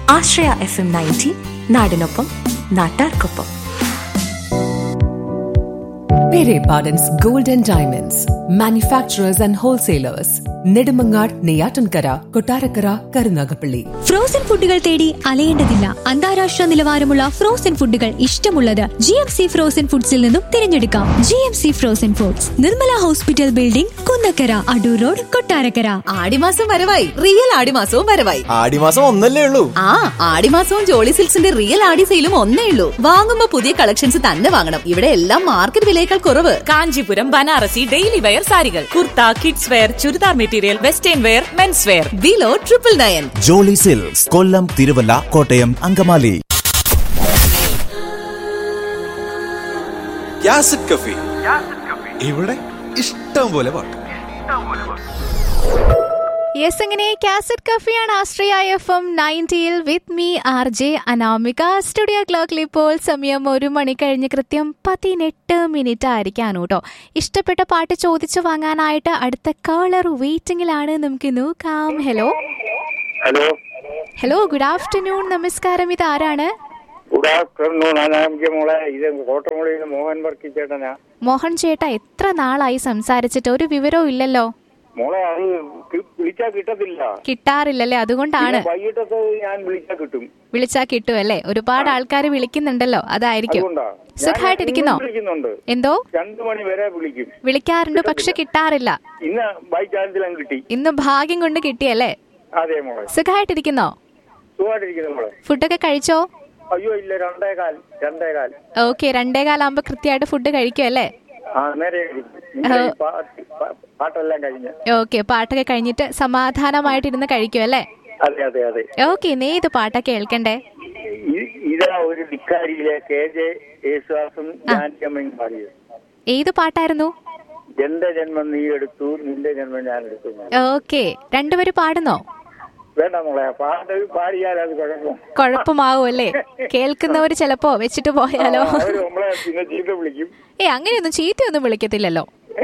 ആശ്രയ FM M ninety നാടിനൊപ്പം നാട്ടാർക്കൊപ്പം Pere Pardon's Gold and Diamonds, manufacturers and wholesalers, Nedumangad, Neyatankara, Kotarakara, Karunagapalli. Frozen ഫുഡുകൾ തേടി അലയേണ്ടതില്ല അന്താരാഷ്ട്ര നിലവാരമുള്ള ഫ്രോസൺ ഫുഡുകൾ ഇഷ്ടമുള്ളത് ജി എം സി ഫ്രോസൺ ഫുഡ്സിൽ നിന്നും തിരഞ്ഞെടുക്കാം G M C frozen foods Nirmala hospital building Kunnakkara Adoor road Kottarakkara ആടിമാസം വരവായി റിയൽ ആടിമാസവും വരവായി ആടിമാസം ഒന്നല്ലേ ഉള്ളൂ ആ ആടിമാസവും ജോളി സിൽക്സിന്റെ റിയൽ ആടി സെയിലും ഒന്നേ ഉള്ളൂ വാങ്ങുമ്പോ പുതിയ കളക്ഷൻസ് തന്നെ വാങ്ങണം ഇവിടെ എല്ലാം മാർക്കറ്റ് വിലയേക്കാൾ കുറവ് കാഞ്ചീപുരം ബനാറസി ഡെയിലി വെയർ സാരികൾ kurta kids wear churidar material western wear men's wear below triple nine Jolly Silks Kollam Thiruvalla Kottayam Angamaly യാസിഡ് കഫി ഇവിടെ ഇഷ്ടം പോലെ പാട്ട് യെസ് അങ്ങനെ കാസറ്റ് കഫിയാണ് ആശ്രയ എഫ് എം നയൻറ്റിയിൽ with me R J Anamika studio ക്ലോക്കിൽ ഇപ്പോൾ സമയം ഒരു മണി കഴിഞ്ഞ് കൃത്യം പതിനെട്ട് മിനിറ്റ് ആയിരിക്കാണ് കേട്ടോ ഇഷ്ടപ്പെട്ട പാട്ട് ചോദിച്ചു വാങ്ങാനായിട്ട് അടുത്ത കോളർ വെയിറ്റിംഗിലാണ് നമുക്ക് നോക്കാം hello hello hello good afternoon നമസ്കാരം ഇത് ആരാണ് ഗുഡ് ആഫ്റ്റർനൂൺ അനാമിക മോളെ ഇത് കോട്ടമുളിയിൽ മോഹൻ വർക്കി ചേട്ടനാ മോഹൻ ചേട്ടാ എത്ര നാളായി സംസാരിച്ചിട്ട് ഒരു വിവരവും ഇല്ലല്ലോ മോളെ അത് കി- വിളിച്ചാ കിട്ടത്തില്ല കിട്ടാറില്ലല്ലേ അതുകൊണ്ടാണ് പിന്നെ വൈകിട്ടത്ത് ഞാൻ വിളിച്ചാ കിട്ടും വിളിച്ചാ കിട്ടുമല്ലേ ഒരുപാട് ആൾക്കാർ വിളിക്കുന്നുണ്ടല്ലോ അതായിരിക്കും അതുകൊണ്ടാ സുഖമായിട്ടിരിക്കുന്നോ ഞാൻ ഇന്നും വിളിക്കുന്നുണ്ട് എന്തോ രണ്ടു മണി വരെ വിളിക്കും വിളിക്കാറുണ്ട് പക്ഷെ കിട്ടാറില്ല ഇന്ന് ബൈ ചാൻസിലും കിട്ടി ഇന്ന് ഭാഗ്യം കൊണ്ട് കിട്ടിയല്ലേ അതെ മോളെ സുഖമായിട്ടിരിക്കുന്നോ സുഖമായിട്ടിരിക്കുന്നു മോളെ ഫുഡൊക്കെ കഴിച്ചോ അയ്യോ ഇല്ല രണ്ടേ കാൽ രണ്ടേ കാൽ ഓക്കെ രണ്ടേ കാലാകുമ്പോ കൃത്യമായിട്ട് ഫുഡ് കഴിക്കും അല്ലേ ആ നേരെ കഴിക്കും. നിങ്ങളുടെ ഈ പാട്ട് പാ- പാട്ടെല്ലാം കഴിഞ്ഞ് ഓക്കെ പാട്ടൊക്കെ കഴിഞ്ഞിട്ട് സമാധാനമായിട്ടിരുന്ന് കഴിക്കും അല്ലേ അതെ അതെ അതെ ഓക്കെ നീ ഇത് പാട്ടൊക്കെ കേൾക്കണ്ടേ ഇ- ഇതാ ഒരു ധിക്കാരിയിലെ കെ ജെ യേശുദാസും ജാനകിയമ്മയും പാടിയത് ഏത് പാട്ടായിരുന്നു എന്റെ ജന്മം നീ എടുത്തു നിന്റെ ജന്മം ഞാൻ എടുത്തു ഓക്കെ രണ്ടുപേരും പാടുന്നോ വേണ്ട മോളെ പാട്ട് പാടിയാൽ അത് കുഴപ്പം കുഴപ്പമാവും അല്ലേ കേൾക്കുന്നവർ ചിലപ്പോ വെച്ചിട്ട് പോയാലോ അവര് നമ്മളെ പിന്നെ ചീത്ത വിളിക്കും ഏ അങ്ങനെയൊന്നും ചീത്തയൊന്നും വിളിക്കത്തില്ലല്ലോ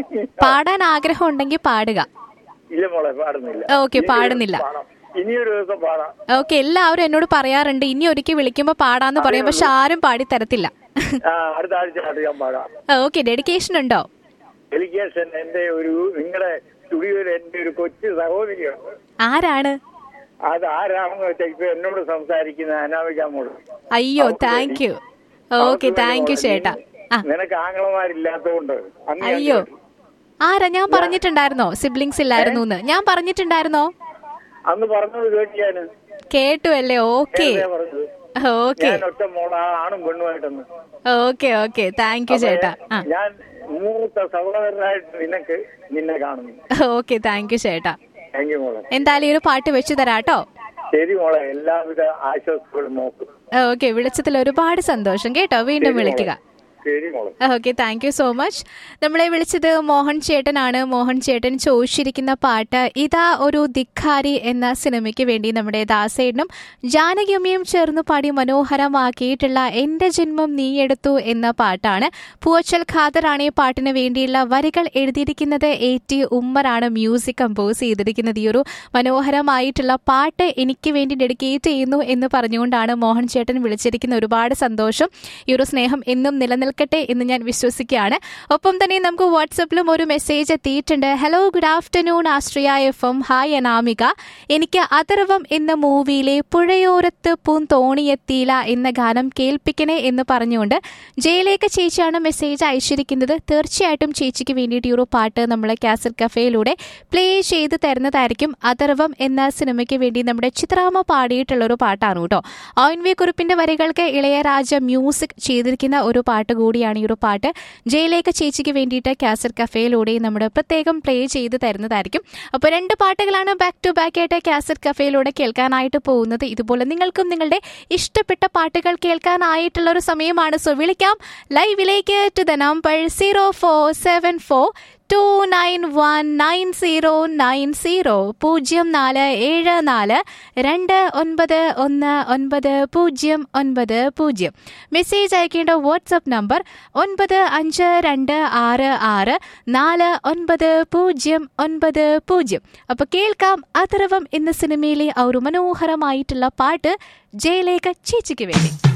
പാടാൻ ആഗ്രഹം ഉണ്ടെങ്കിൽ പാടുക ഇല്ല മോളെ പാടുന്നില്ല ഓക്കെ, ഇനി ഒരു പാടുന്നില്ല. ദിവസം പാടാം. ഇനിയൊരു ദിവസം പാടാം ഓക്കെ എല്ലാവരും എന്നോട് പറയാറുണ്ട് ഇനി ഒരിക്കൽ വിളിക്കുമ്പോ പാടാന്ന് പറയും പക്ഷെ ആരും പാടി തരത്തില്ല ആ അടുത്ത ആഴ്ച പാട്ട് ഞാൻ പാടാം ഓക്കെ ഡെഡിക്കേഷൻ ഉണ്ടോ ഡെലിഗേഷൻ എന്റെ ഒരു നിങ്ങളുടെ സ്റ്റുഡിയോയിൽ എന്റെ ഒരു കൊച്ചു സഹോദരിയുണ്ട് ആരാണ് അത് ആരാണെന്ന് വെച്ചാൽ ഇപ്പൊ എന്നോട് സംസാരിക്കുന്ന അനാമിക മോള് അയ്യോ thank you okay thank you ചേട്ടാ ആ നിനക്ക് ആങ്ങളമാരില്ലാത്തതുകൊണ്ട് അന്ന് ഞാൻ അയ്യോ കേട്ടു. ആരാ ഞാൻ പറഞ്ഞിട്ടുണ്ടായിരുന്നോ സിബ്ലിങ്സ് ഇല്ലായിരുന്നു എന്ന് ഞാൻ പറഞ്ഞിട്ടുണ്ടായിരുന്നോ അന്ന് പറഞ്ഞത് കേട്ട് ഞാന് കേട്ടു അല്ലേ ഓക്കെ നേരത്തെ പറഞ്ഞത് ഓക്കെ ഞാൻ ഒറ്റ മോള ആണും പെണ്ണുമായിട്ടെന്ന് ഓക്കെ ഓക്കെ താങ്ക് യു ചേട്ടാ ആ ഞാൻ മൂത്ത സഹോദരനായിട്ട് നിനക്ക് നിന്നെ കാണുന്നു ഓക്കെ താങ്ക് യു ചേട്ടാ താങ്ക് യു മോളെ എന്തായാലും ഈ ഒരു പാട്ട് വെച്ചു തരാട്ടോ ശരി മോളെ എല്ലാവിധ ആശ്വാസങ്ങളും നോക്കും ഓക്കെ വിളിച്ചതിൽ ഒരുപാട് സന്തോഷം കേട്ടോ വീണ്ടും വിളിക്കുക ശരി മോളെ okay thank you so much നമ്മളെ വിളിച്ചത് മോഹൻ ചേട്ടനാണ് മോഹൻ ചേട്ടൻ ചോദിച്ചിരിക്കുന്ന പാട്ട് ഇതാ ഒരു ധിക്കാരി എന്ന സിനിമയ്ക്ക് വേണ്ടി നമ്മുടെ ദാസേട്ടനും ജാനകിയമ്മയും ചേർന്ന് പാടി മനോഹരമാക്കിയിട്ടുള്ള എന്റെ ജന്മം നീയെടുത്തു എന്ന പാട്ടാണ് പൂവച്ചൽ ഖാദറാണ് ഈ പാട്ടിന് വേണ്ടിയുള്ള വരികൾ എഴുതിയിരിക്കുന്നത് എ ടി ഉമ്മറാണ് മ്യൂസിക് കമ്പോസ് ചെയ്തിരിക്കുന്നത് ഈ ഒരു മനോഹരമായിട്ടുള്ള പാട്ട് എനിക്ക് വേണ്ടി ഡെഡിക്കേറ്റ് ചെയ്യുന്നു എന്ന് പറഞ്ഞുകൊണ്ടാണ് മോഹൻ ചേട്ടൻ വിളിച്ചിരിക്കുന്ന ഒരുപാട് സന്തോഷം ഈ ഒരു സ്നേഹം എന്നും നിലനിൽക്കട്ടെ എന്ന് ഞാൻ വിശ്വസിക്കുകയാണ് ഒപ്പം തന്നെ നമുക്ക് വാട്സപ്പിലും ഒരു മെസ്സേജ് എത്തിയിട്ടുണ്ട് hello good afternoon Ashraya FM hi ഹായ് അനാമിക എനിക്ക് അതർവം എന്ന മൂവിയിലെ പുഴയോരത്ത് പൂൻ തോണിയെത്തിയില്ല എന്ന ഗാനം കേൾപ്പിക്കണേ എന്ന് പറഞ്ഞുകൊണ്ട് ജയിലേക്ക് ചേച്ചിയാണ് മെസ്സേജ് അയച്ചിരിക്കുന്നത് തീർച്ചയായിട്ടും ചേച്ചിക്ക് വേണ്ടിയിട്ട് ഈ ഒരു പാട്ട് നമ്മൾ കാസറ്റ് കഫേയിലൂടെ പ്ലേ ചെയ്ത് തരുന്നതായിരിക്കും അതർവം എന്ന സിനിമയ്ക്ക് വേണ്ടി നമ്മുടെ ചിത്രാമ പാടിയിട്ടുള്ള ഒരു പാട്ടാണ് കേട്ടോ ഓയിൻ വി കുറിപ്പിന്റെ വരികൾക്ക് ഇളയരാജ മ്യൂസിക് ചെയ്തിരിക്കുന്ന ഒരു പാട്ട് കൂടിയാണ് ഈ ഒരു പാട്ട് ജയിലേക്ക ചേച്ചിക്ക് വേണ്ടിയിട്ട് കാസറ്റ് കഫേയിലൂടെ നമ്മൾ പ്രത്യേകം പ്ലേ ചെയ്ത് തരുന്നതായിരിക്കും അപ്പോൾ രണ്ട് പാട്ടുകളാണ് ബാക്ക് ടു ബാക്ക് ആയിട്ട് കാസറ്റ് കഫേയിലൂടെ കേൾക്കാനായിട്ട് പോകുന്നത് ഇതുപോലെ നിങ്ങൾക്കും നിങ്ങളുടെ ഇഷ്ടപ്പെട്ട പാട്ടുകൾ കേൾക്കാനായിട്ടുള്ള ഒരു സമയമാണ് സോ വിളിക്കാം ലൈവിലേക്ക് to the number zero four seven four two nine one nine zero nine zero പൂജ്യം നാല് ഏഴ് നാല് രണ്ട് ഒൻപത് ഒന്ന് ഒൻപത് പൂജ്യം ഒൻപത് പൂജ്യം മെസ്സേജ് അയക്കേണ്ട വാട്സപ്പ് നമ്പർ ഒൻപത് അഞ്ച് രണ്ട് ആറ് ആറ് നാല് ഒൻപത് പൂജ്യം ഒൻപത് പൂജ്യം അപ്പൊ കേൾക്കാം അഥർവം എന്ന സിനിമയിലെ ആ ഒരു മനോഹരമായിട്ടുള്ള പാട്ട് ജയലേഖ ചേച്ചിക്ക് വേണ്ടി